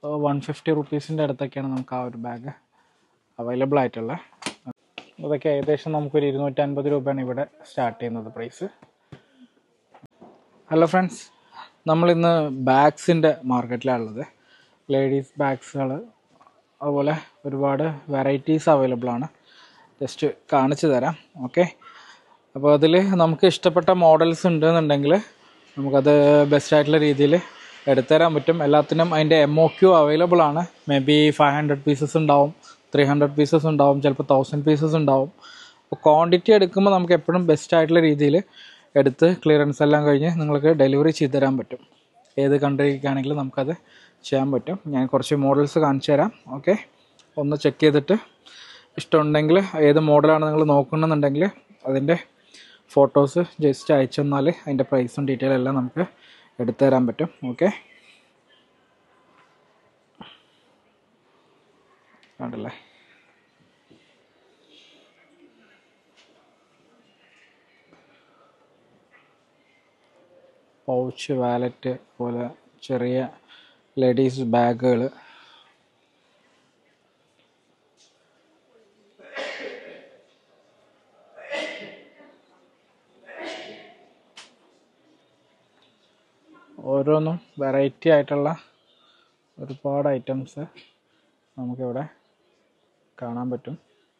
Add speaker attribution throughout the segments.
Speaker 1: One fifty റുപ്പീസിൻ്റെ അടുത്തൊക്കെയാണ് നമുക്ക് ആ ഒരു ബാഗ് അവൈലബിൾ ആയിട്ടുള്ളത് ഇതൊക്കെ ഏകദേശം നമുക്കൊരു ഇരുന്നൂറ്റി അൻപത് രൂപയാണ് ഇവിടെ സ്റ്റാർട്ട് ചെയ്യുന്നത് പ്രൈസ് ഹലോ ഫ്രണ്ട്സ് നമ്മളിന്ന് ബാഗ്സിൻ്റെ മാർക്കറ്റിലാണുള്ളത് ലേഡീസ് ബാഗ്സുകൾ അതുപോലെ ഒരുപാട് വെറൈറ്റീസ് അവൈലബിൾ ആണ് ജസ്റ്റ് കാണിച്ചു തരാം ഓക്കെ അപ്പോൾ അതിൽ നമുക്ക് ഇഷ്ടപ്പെട്ട മോഡൽസ് ഉണ്ടെന്നുണ്ടെങ്കിൽ നമുക്കത് ബെസ്റ്റ് ആയിട്ടുള്ള രീതിയിൽ എടുത്തുതരാൻ പറ്റും എല്ലാത്തിനും അതിൻ്റെ എം ഒ ക്യു അവൈലബിൾ ആണ് maybe five hundred pieces ഉണ്ടാവും ത്രീ ഹൺഡ്രഡ് പീസസ് ഉണ്ടാവും ചിലപ്പോൾ തൗസൻഡ് പീസസ് ഉണ്ടാവും അപ്പോൾ ക്വാണ്ടിറ്റി എടുക്കുമ്പോൾ നമുക്ക് എപ്പോഴും ബെസ്റ്റ് ആയിട്ടുള്ള രീതിയിൽ എടുത്ത് ക്ലിയറൻസ് എല്ലാം കഴിഞ്ഞ് നിങ്ങൾക്ക് ഡെലിവറി ചെയ്ത് തരാൻ പറ്റും ഏത് കൺട്രിക്കാണെങ്കിലും നമുക്കത് ചെയ്യാൻ പറ്റും ഞാൻ കുറച്ച് മോഡൽസ് കാണിച്ചു തരാം ഓക്കെ ഒന്ന് ചെക്ക് ചെയ്തിട്ട് ഇഷ്ടമുണ്ടെങ്കിൽ ഏത് മോഡലാണ് നിങ്ങൾ നോക്കണമെന്നുണ്ടെങ്കിൽ അതിൻ്റെ ഫോട്ടോസ് ജസ്റ്റ് അയച്ചു തന്നാൽ അതിൻ്റെ പ്രൈസും ഡീറ്റെയിൽ എല്ലാം നമുക്ക് എടുത്തു തരാൻ പറ്റും ഓക്കെ കണ്ടല്ലേ പൗച്ച് വാലറ്റ് പോലെ ചെറിയ ലേഡീസ് ബാഗുകൾ ഓരോന്നും വെറൈറ്റി ആയിട്ടുള്ള ഒരുപാട് ഐറ്റംസ് നമുക്കിവിടെ കാണാൻ പറ്റും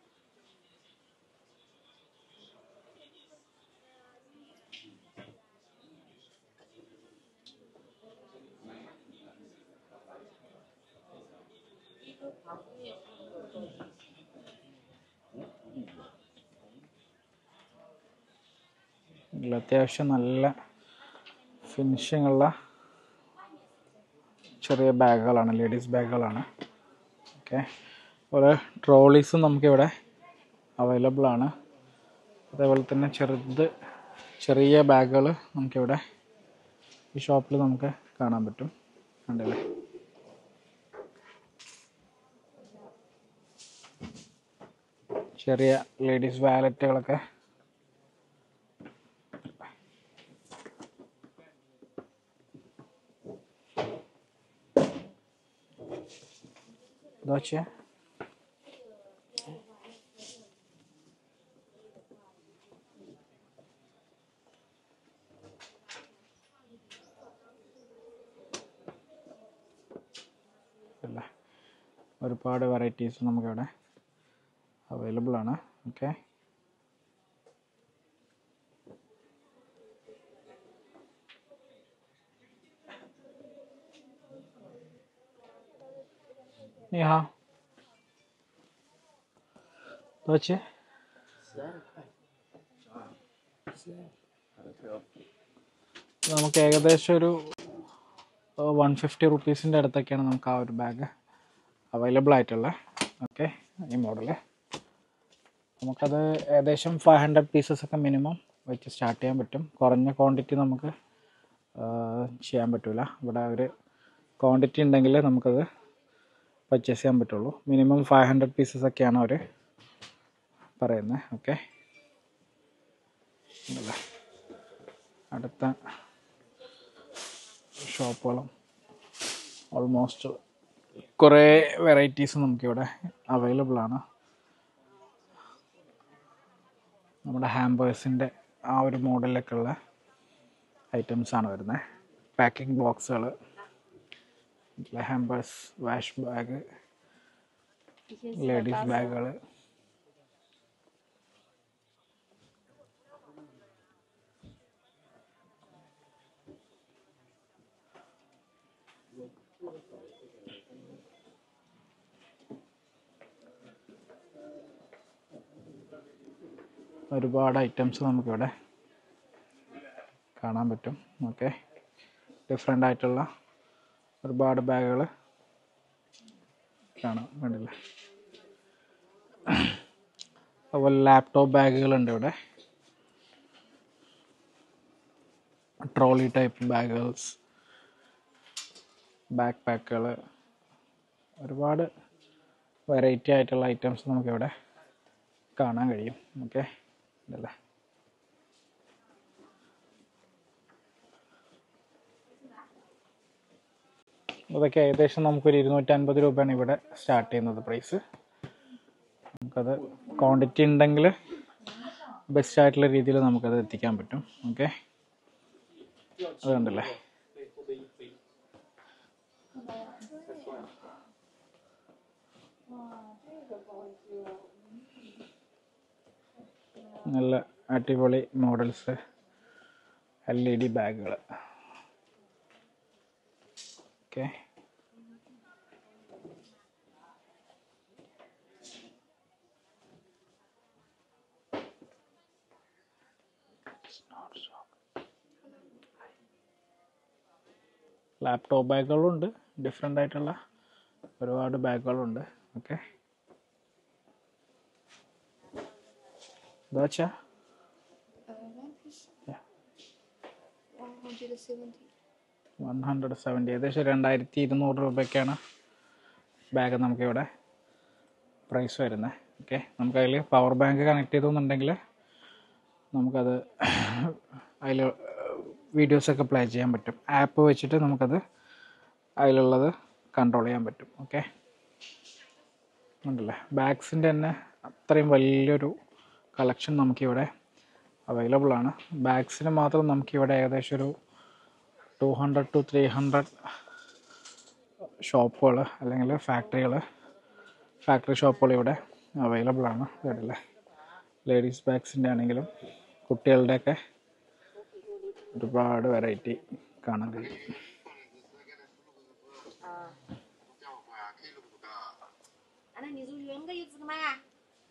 Speaker 1: ഇതിൽ അത്യാവശ്യം നല്ല ഫിനിഷിംഗ് ഉള്ള ചെറിയ ബാഗുകളാണ് ലേഡീസ് ബാഗുകളാണ് ഓക്കെ അതുപോലെ ട്രോളീസും നമുക്കിവിടെ അവൈലബിൾ ആണ് അതേപോലെ തന്നെ ചെറുത് ചെറിയ ബാഗുകൾ നമുക്കിവിടെ ഈ ഷോപ്പിൽ നമുക്ക് കാണാൻ പറ്റും കണ്ടല്ലേ ചെറിയ ലേഡീസ് വാലറ്റുകളൊക്കെ ദോശ അല്ല ഒരുപാട് വെറൈറ്റീസ് നമുക്കിവിടെ അവൈലബിൾ ആണ് ഓക്കെ你好，多少钱？നമുക്ക് ഏകദേശം ഒരു വൺ ഫിഫ്റ്റി റുപ്പീസിൻ്റെ അടുത്തൊക്കെയാണ് നമുക്ക് ആ ഒരു ബാഗ് അവൈലബിൾ ആയിട്ടുള്ളത് ഓക്കെ ഈ മോഡല് നമുക്കത് ഏകദേശം ഫൈവ് ഹൺഡ്രഡ് പീസസ് ഒക്കെ മിനിമം വെച്ച് സ്റ്റാർട്ട് ചെയ്യാൻ പറ്റും കുറഞ്ഞ ക്വാണ്ടിറ്റി നമുക്ക് ആ, ചെയ്യാൻ പറ്റില്ല ഇവിടെ ഒരു ക്വാണ്ടിറ്റി ഉണ്ടെങ്കിൽ നമുക്കത് പർച്ചേസ് ചെയ്യാൻ പറ്റുള്ളൂ മിനിമം ഫൈവ് ഹൺഡ്രഡ് പീസസ് ഒക്കെയാണ് അവർ പറയുന്നത് ഓക്കെ അടുത്ത ഷോപ്പുകളും ഓൾമോസ്റ്റ് കുറേ വെറൈറ്റീസ് നമുക്കിവിടെ അവൈലബിൾ ആണ് നമ്മുടെ ഹാമ്പേഴ്സിൻ്റെ ആ ഒരു മോഡലിലൊക്കെ ഉള്ള ഐറ്റംസ് ആണ് വരുന്നത് പാക്കിംഗ് ബോക്സുകൾ ഹാമ്പേഴ്സ് വാഷ് ബാഗ് ലേഡീസ് ബാഗുകൾ ഒരുപാട് ഐറ്റംസ് നമുക്കിവിടെ കാണാൻ പറ്റും ഓക്കെ ഡിഫറെൻ്റ് ആയിട്ടുള്ള ഒരുപാട് ബാഗുകൾ കാണാം വേണ്ടില്ല അതുപോലെ ലാപ്ടോപ്പ് ബാഗുകളുണ്ട് ഇവിടെ ട്രോളി ടൈപ്പ് ബാഗുകൾസ് ബാക്ക് പാക്കുകൾ ഒരുപാട് വെറൈറ്റി ആയിട്ടുള്ള ഐറ്റംസ് നമുക്കിവിടെ കാണാൻ കഴിയും ഓക്കെ ഇതല്ലേ ഇതൊക്കെ ഏകദേശം നമുക്കൊരു ഇരുന്നൂറ്റൻപത് രൂപയാണ് ഇവിടെ സ്റ്റാർട്ട് ചെയ്യുന്നത് പ്രൈസ് നമുക്കത് ക്വാണ്ടിറ്റി ഉണ്ടെങ്കിൽ ബെസ്റ്റ് ആയിട്ടുള്ള രീതിയിൽ നമുക്കത് എത്തിക്കാൻ പറ്റും ഓക്കെ അത് കണ്ടല്ലേ നല്ല അടിപൊളി മോഡൽസ് എൽ ഇ ഡി ബാഗുകൾ ഓക്കെ ലാപ്ടോപ്പ് ബാഗുകളുണ്ട് ഡിഫറെൻ്റ് ആയിട്ടുള്ള ഒരുപാട് ബാഗുകളുണ്ട് ഓക്കെ എന്താ വെച്ചാ വൺ ഹൺഡ്രഡ് സെവൻറ്റി ഏകദേശം രണ്ടായിരത്തി ഇരുന്നൂറ് രൂപയ്ക്കാണ് ബാഗ് നമുക്കിവിടെ പ്രൈസ് വരുന്നത് ഓക്കെ നമുക്കതിൽ പവർ ബാങ്ക് കണക്ട് ചെയ്തെന്നുണ്ടെങ്കിൽ നമുക്കത് അതിൽ വീഡിയോസൊക്കെ പ്ലേ ചെയ്യാൻ പറ്റും ആപ്പ് വെച്ചിട്ട് നമുക്കത് അതിലുള്ളത് കൺട്രോൾ ചെയ്യാൻ പറ്റും ഓക്കെ ഉണ്ടല്ലേ ബാഗ്സിൻ്റെ തന്നെ അത്രയും വലിയൊരു കളക്ഷൻ നമുക്കിവിടെ അവൈലബിൾ ആണ് ബാഗ്സിന് മാത്രം നമുക്കിവിടെ ഏകദേശം ഒരു two hundred two three hundred ഷോപ്പുകൾ അല്ലെങ്കിൽ ഫാക്ടറികൾ ഫാക്ടറി ഷോപ്പുകൾ ഇവിടെ അവൈലബിൾ ആണ് കേട്ടില്ലേ ലേഡീസ് ബാഗ്സിൻ്റെ ആണെങ്കിലും കുട്ടികളുടെയൊക്കെ ഒരുപാട് വെറൈറ്റി കാണാൻ കഴിയും
Speaker 2: 啊，那你就圆个意思干嘛呀？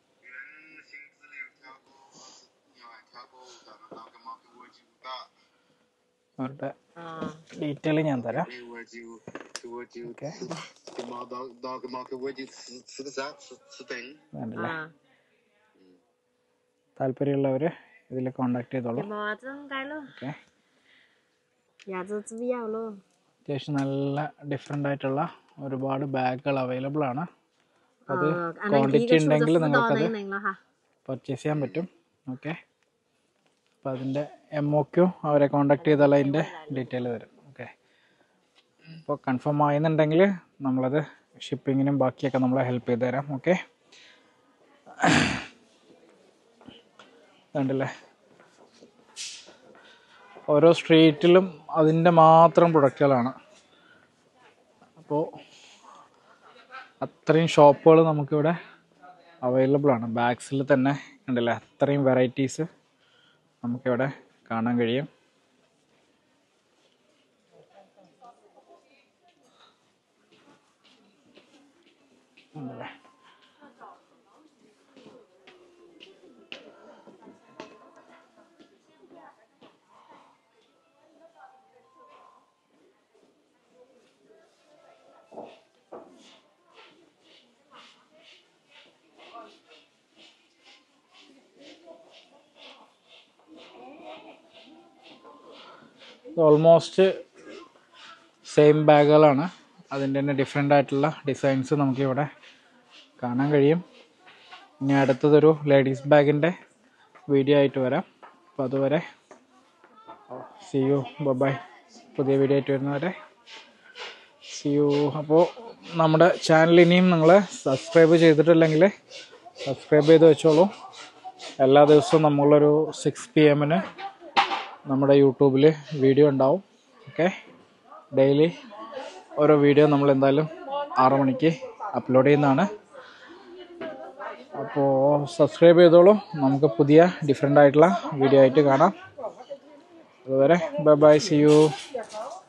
Speaker 1: അവരുടെ
Speaker 2: 啊，
Speaker 1: ഡീറ്റെയിൽ ഞാൻ തരാം
Speaker 3: 给我就给我就
Speaker 1: ഓക്കെ
Speaker 3: 吃，给毛到到个毛给我就吃吃个啥吃吃灯。
Speaker 1: വേണ്ടല്ലേ
Speaker 2: 啊，
Speaker 1: താല്പര്യമുള്ളവർ ഇതിൽ കോണ്ടാക്ട്
Speaker 2: 给
Speaker 1: ചെയ്തോളൂ
Speaker 2: 毛真该了，
Speaker 1: ഓക്കെ
Speaker 2: 牙子只要了。
Speaker 1: അത്യാവശ്യം നല്ല ഡിഫറെൻ്റ് ആയിട്ടുള്ള ഒരുപാട് ബാഗുകൾ അവൈലബിൾ ആണ് അത്
Speaker 2: 呃，俺那一
Speaker 1: ക്വാണ്ടിറ്റി
Speaker 2: 个数字
Speaker 1: ഉണ്ടെങ്കിൽ
Speaker 2: 辅导
Speaker 1: നിങ്ങൾക്കത്
Speaker 2: 能能了哈。
Speaker 1: പർച്ചേസ് ചെയ്യാൻ പറ്റും ഓക്കെ അപ്പോൾ അതിൻ്റെ എം ഒ ക്യു അവരെ കോണ്ടാക്ട് ചെയ്താൽ അതിൻ്റെ ഡീറ്റെയിൽ തരും ഓക്കെ അപ്പോൾ കൺഫേം ആയെന്നുണ്ടെങ്കിൽ നമ്മളത് ഷിപ്പിങ്ങിനും ബാക്കിയൊക്കെ നമ്മളെ ഹെൽപ്പ് ചെയ്ത് തരാം ഓക്കെ കണ്ടില്ലേ ഓരോ സ്ട്രീറ്റിലും അതിൻ്റെ മാത്രം പ്രൊഡക്റ്റുകളാണ് അപ്പോൾ അത്രയും ഷോപ്പുകൾ നമുക്കിവിടെ അവൈലബിൾ ആണ് ബാഗ്സിൽ തന്നെ കണ്ടില്ലേ അത്രയും വെറൈറ്റീസ് നമുക്കിവിടെ കാണാൻ കഴിയും കണ്ടില്ലേ? ഓൾമോസ്റ്റ് സെയിം ബാഗുകളാണ് അതിൻ്റെ തന്നെ ഡിഫറെൻ്റ് ആയിട്ടുള്ള ഡിസൈൻസ് നമുക്കിവിടെ കാണാൻ കഴിയും ഇനി അടുത്തതൊരു ലേഡീസ് ബാഗിൻ്റെ വീഡിയോ ആയിട്ട് വരാം അപ്പോൾ അതുവരെ സി യു ബൈ പുതിയ വീഡിയോ ആയിട്ട് വരുന്നവരെ സി യു അപ്പോൾ നമ്മുടെ ചാനൽ ഇനിയും നിങ്ങൾ സബ്സ്ക്രൈബ് ചെയ്തിട്ടില്ലെങ്കിൽ സബ്സ്ക്രൈബ് ചെയ്ത് വെച്ചോളൂ എല്ലാ ദിവസവും നമ്മളൊരു സിക്സ് പി എമ്മിന് നമ്മുടെ യൂട്യൂബിൽ വീഡിയോ ഉണ്ടാവും ഓക്കെ ഡെയിലി ഓരോ വീഡിയോ നമ്മൾ എന്തായാലും ആറു മണിക്ക് അപ്ലോഡ് ചെയ്യുന്നതാണ് അപ്പോൾ സബ്സ്ക്രൈബ് ചെയ്തോളൂ നമുക്ക് പുതിയ ഡിഫറെൻ്റ് ആയിട്ടുള്ള വീഡിയോ ആയിട്ട് കാണാം അതുവരെ ബൈ ബൈ സി യു